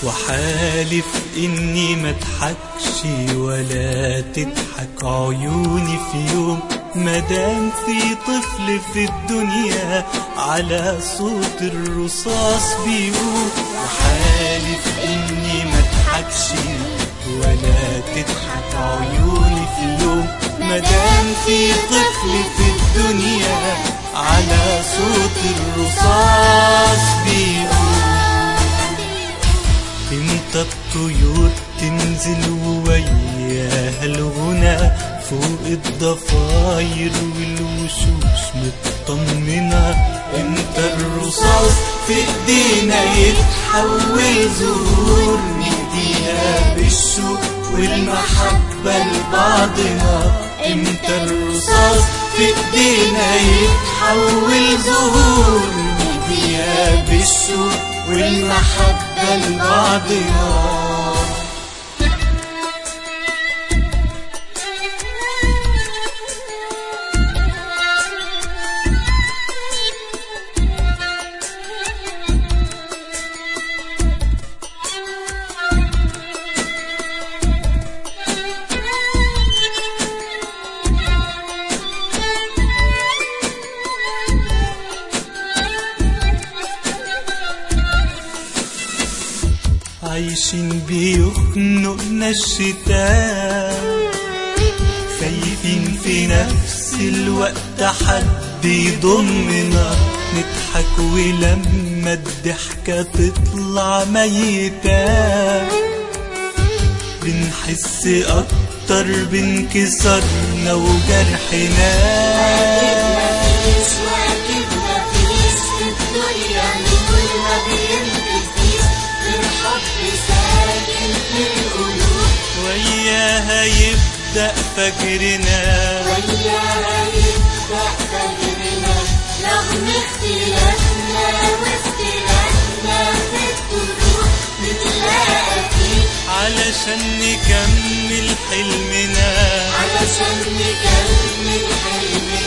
وحالف اني ما اضحكش ولا تضحك عيوني في يوم مادام في طفل في الدنيا على صوت الرصاص بيقوم وحالف اني ما اضحكش ولا تضحك عيوني في يوم مادام في طفل في الدنيا على صوت الرصاص بيقوم امتى الطيور تنزل وياها الغنى فوق الضفاير والوشوش مطمنة امتى الرصاص في ايدينا يتحول زهور نهديها بالشوق والمحبة لبعضنا امتى الرصاص في ايدينا يتحول زهور نهديها بالشوق والمحبة لبعضنا عايشين بيخنقنا الشتاء خايفين في نفس الوقت حد يضمنا نضحك ولما الضحكة تطلع ميتة بنحس أكتر بانكسارنا وجرحنا مفيش واكب مفيش في الدنيا نقول ما بينتهيش غير حب ساكن في القلوب وياها يبدأ فجرنا وياها يبدأ فجرنا رغم اختلافنا واختلافنا في الطرق نتلاقى فيه علشان نكمل حلمنا علشان نكمل حلمنا